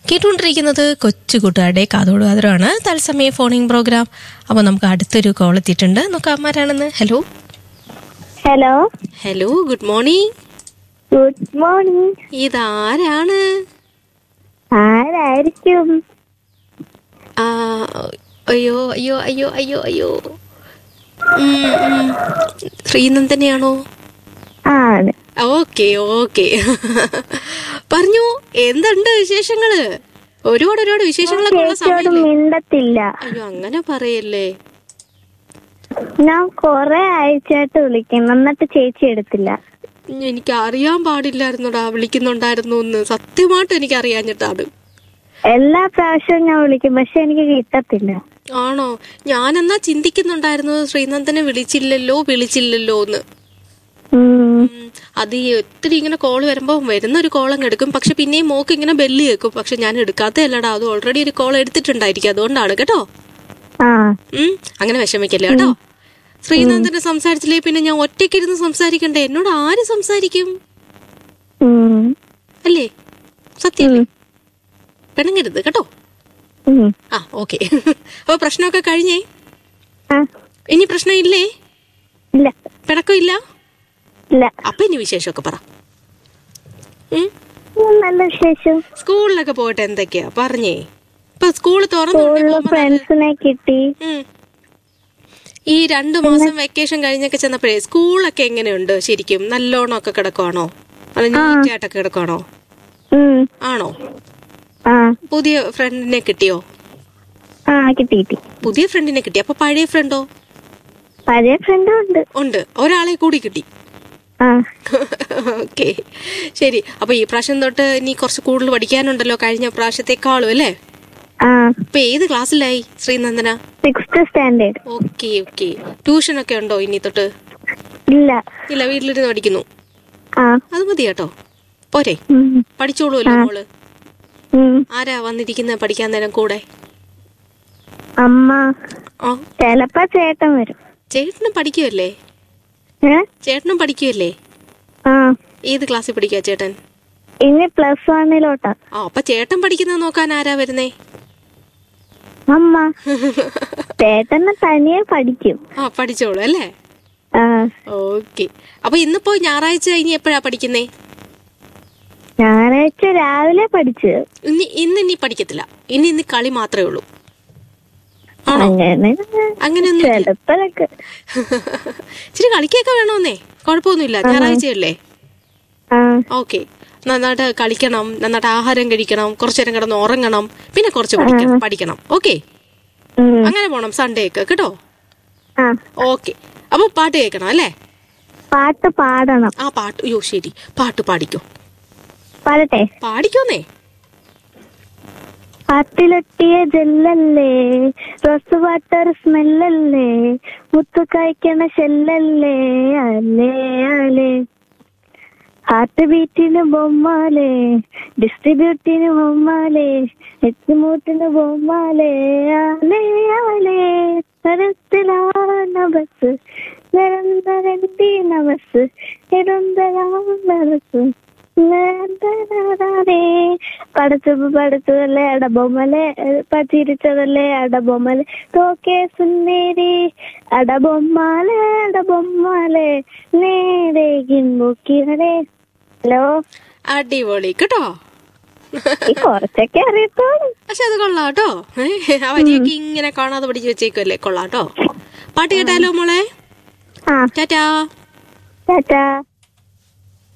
കേട്ടുകൊണ്ടിരിക്കുന്നത് കൊച്ചു കൂട്ടുകാരുടെ കാതോട് കാതറാണ് തത്സമയ ഫോണിംഗ് പ്രോഗ്രാം അപ്പോൾ നമുക്ക് അടുത്തൊരു കോൾ എത്തിയിട്ടുണ്ട് നോക്കാം ആരാണെന്ന് hello hello hello good morning good morning ഇതാരാണ് ആരായിരിക്കും ആ, അയ്യോ അയ്യോ അയ്യോ അയ്യോ അയ്യോ ഉം, ഉം. ശ്രീനന്ദനെയാണോ ആണ് ഓക്കെ ഓക്കെ പറഞ്ഞു എന്തുണ്ട് വിശേഷങ്ങള് ഒരുപാട് ഒരുപാട് വിശേഷങ്ങളൊക്കെ ഉള്ള ചേച്ചിയോട് സമയല്ലേ മിണ്ടത്തില്ല അയ്യോ അങ്ങനെ പറയല്ലേ ഞാൻ കൊറേ ആഴ്ചയായിട്ട് വിളിക്കുന്നു എന്നിട്ട് ചേച്ചി എടുത്തില്ല എനിക്ക് അറിയാൻ പാടില്ലായിരുന്നുടാ വിളിക്കുന്നുണ്ടായിരുന്നു എന്ന് സത്യമായിട്ട് എനിക്ക് അറിയാഞ്ഞിട്ടാണ് എല്ലാ പ്രാവശ്യവും ഞാൻ വിളിക്കും പക്ഷെ എനിക്ക് കിട്ടത്തില്ല ആണോ ഞാനെന്നാ ചിന്തിക്കുന്നുണ്ടായിരുന്നു ശ്രീനന്ദനെ വിളിച്ചില്ലല്ലോ വിളിച്ചില്ലല്ലോ എന്ന് ഉം. ഉം, അത് ഈ ഒത്തിരി ഇങ്ങനെ കോൾ വരുമ്പോ വരുന്ന ഒരു കോൾ അങ്ങ് എടുക്കും പക്ഷെ പിന്നെയും മോക്ക് ഇങ്ങനെ ബെല്ല് കേൾക്കും പക്ഷെ ഞാൻ എടുക്കാത്തതല്ലടാ അത് ഓൾറെഡി ഒരു കോൾ എടുത്തിട്ടുണ്ടായിരിക്കും അതുകൊണ്ടാണ് കേട്ടോ ആ ഉം അങ്ങനെ വിഷമിക്കല്ലേ കേട്ടോ ശ്രീനന്ദനെ സംസാരിച്ചില്ലേ പിന്നെ ഞാൻ ഒറ്റയ്ക്കിരുന്ന് സംസാരിക്കണ്ടേ എന്നോട് ആര് സംസാരിക്കും ഉം. അല്ലേ സത്യം പിണങ്ങരുത് കേട്ടോ ഉം. ആ ഓക്കെ അപ്പൊ പ്രശ്നമൊക്കെ കഴിഞ്ഞേ ആ ഇനി പ്രശ്നം ഇല്ലേ ഇല്ല പിണക്കം ഇല്ല ഇല്ല അപ്പൊ ഇനി വിശേഷമൊക്കെ പറ ഉം? ഉം, നല്ല വിശേഷം സ്കൂളിലൊക്കെ പോയിട്ട് എന്തൊക്കെയാ പറഞ്ഞേ ഇപ്പൊ സ്കൂള് തുറന്നു സ്കൂളില് ഫ്രണ്ട്സിനെ കിട്ടി ഈ രണ്ടു മാസം വെക്കേഷൻ കഴിഞ്ഞൊക്കെ ചെന്നപ്പോഴേ സ്കൂളൊക്കെ എങ്ങനെയുണ്ട് ശരിക്കും നല്ലോണം ഒക്കെ കിടക്കുവാണോ അത് നീറ്റായിട്ടൊക്കെ കിടക്കുവാണോ ഉം. ആണോ ആ പുതിയ ഫ്രണ്ടിനെ കിട്ടിയോ ആ കിട്ടി കിട്ടി പുതിയ ഫ്രണ്ടിനെ കിട്ടി അപ്പൊ പഴയ ഫ്രണ്ടോ പഴയ ഫ്രണ്ടും ഉണ്ട് ഉണ്ട് ഒരാളെ കൂടി കിട്ടി ആ ഓക്കെ ശരി അപ്പൊ ഈ പ്രാവശ്യം തൊട്ട് ഇനി കുറച്ച് കൂടുതൽ പഠിക്കാനുണ്ടല്ലോ കഴിഞ്ഞ പ്രാവശ്യത്തെക്കാളും അല്ലേ ആ ഇപ്പൊ ഏത് ക്ലാസ്സിലായി Sreenandana sixth standard okay okay tuition ഒക്കെ ഉണ്ടോ ഇനി തൊട്ട് ഇല്ല ഇല്ല വീട്ടിലിരുന്ന് പഠിക്കുന്നു ആ അത് മതി കേട്ടോ പോരെ ഉം. പഠിച്ചോളൂല്ലോ മോള് ഉം. ആരാ വന്നിരിക്കുന്ന പഠിക്കാൻ നേരം കൂടെ അമ്മ ആ ചെലപ്പോ ചേട്ടൻ വരും ചേട്ടനും പഠിക്കുമല്ലേ ഏ ചേട്ടനും പഠിക്കുമല്ലേ ആ ഏത് ക്ലാസ്സിൽ പഠിക്കുക ചേട്ടൻ ഇനി പ്ലസ് വണ്ണിലോട്ടാ ആ അപ്പൊ ചേട്ടൻ പഠിക്കുന്നത് നോക്കാൻ ആരാ വരുന്നേ അമ്മ ചേട്ടനെ തനിയെ പഠിക്കും ആ പഠിച്ചോളൂ അല്ലേ ആ ഓക്കെ അപ്പൊ ഇന്നിപ്പോ ഞായറാഴ്ച ഇനി എപ്പോഴാ പഠിക്കുന്നേ ഞായറാഴ്ച രാവിലെ പഠിച്ചു ഇനി ഇന്ന് ഇനി പഠിക്കത്തില്ല ഇനി ഇന്ന് കളി മാത്രമേ ഉള്ളൂ ആണോ അങ്ങനെ അങ്ങനെയൊന്നും ചെലപ്പോഴൊക്കെ ഇച്ചിരി കളിക്കൊക്കെ വേണമെന്നേ കുഴപ്പമൊന്നുമില്ല ഞായറാഴ്ചയല്ലേ ആ ഓക്കെ നന്നായിട്ട് കളിക്കണം നന്നായിട്ട് ആഹാരം കഴിക്കണം കുറച്ചു നേരം കിടന്ന് ഉറങ്ങണം പിന്നെ കുറച്ച് പഠിക്കണം പഠിക്കണം ഓക്കെ ഉം. അങ്ങനെ പോണം സൺഡേ ഒക്കെ കേട്ടോ ആ ഓക്കെ അപ്പൊ പാട്ട് കേൾക്കണം അല്ലേ പാട്ട് പാടണം ആ പാട്ട് അയ്യോ ശരി പാട്ട് പാടിക്കോ പാടട്ടെ പാടിക്കോന്നേ പാട്ടിലൊട്ടിയ ജെല്ലല്ലേ റോസ് വാട്ടർ സ്മെല്ലല്ലേ മുത്തു കായ്ക്കണ ഷെല്ലല്ലേ അല്ലേ അല്ലേ ഹാർട്ട് ബീറ്റിന് ബൊമ്മാലേ ഡിസ്ട്രിബ്യൂട്ടിന് ബൊമ്മാലേ എത്തുമൂട്ടിന് ബൊമ്മാലേ ആലേ ആലേ തരത്തിലാണ് ബസ് നിരന്തരണ്ടി നമസ് നിരന്തരാമസ് പടച്ചു പടച്ചതല്ലേ അടബൊമ്മലെ പച്ചിരിച്ചതല്ലേ അടബൊമ്മലെ തോക്കെ സുന്ദരി അടബൊമ്മാലെ അടബൊമ്മാലെ നേരെ ഗിൻമുക്കിയതേ ഹലോ അടിപൊളി കേട്ടോ ഈ കുറച്ചൊക്കെ അറിയത്തോളൂ പക്ഷെ അത് കൊള്ളാം കേട്ടോ ഏ, ആ വരിയൊക്കെ ഇങ്ങനെ കാണാതെ പഠിച്ചു വെച്ചേക്കുമല്ലേ കൊള്ളാം കേട്ടോ പാട്ട് കേട്ടാലോ മോളെ ആ ടാറ്റാ ടാറ്റാ